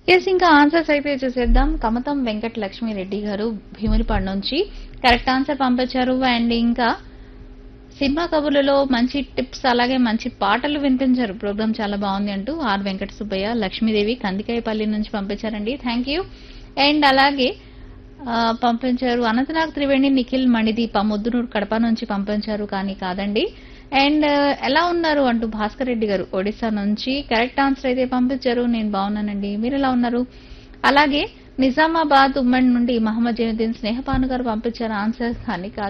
yes ఇంకా answers అయితే చూసేద్దాం కమతం వెంకట లక్ష్మి రెడ్డి గారు భీమునిపాడు నుంచి కరెక్ట్ ఆన్సర్ పంపించారు అండ్ ఇంకా సినిమా కబుర్లలో మంచి టిప్స్ అలాగే మంచి పాటలు వినిపించారు ప్రోగ్రామ్ చాలా బాగుంది అంటూ ఆర్ వెంకట సుబ్బయ్య లక్ష్మీదేవి కందికాయపల్లి నుంచి పంపించారండి థ్యాంక్ యూ అండ్ అలాగే ఆ, పంపించారు అనంతనాగ్ త్రివేణి నిఖిల్ మణిదీప ముద్దునూరు కడప నుంచి పంపించారు కానీ కాదండి అండ్ ఎలా ఉన్నారు అంటూ భాస్కర్ రెడ్డి గారు ఒడిశా నుంచి కరెక్ట్ ఆన్సర్ అయితే పంపించారు నేను బాగున్నానండి మీరు ఎలా ఉన్నారు అలాగే నిజామాబాద్ ఉమ్మడి నుండి మహమ్మద్ జైనుద్దీన్ స్నేహపాను గారు పంపించారు ఆన్సర్ కానీ కాదు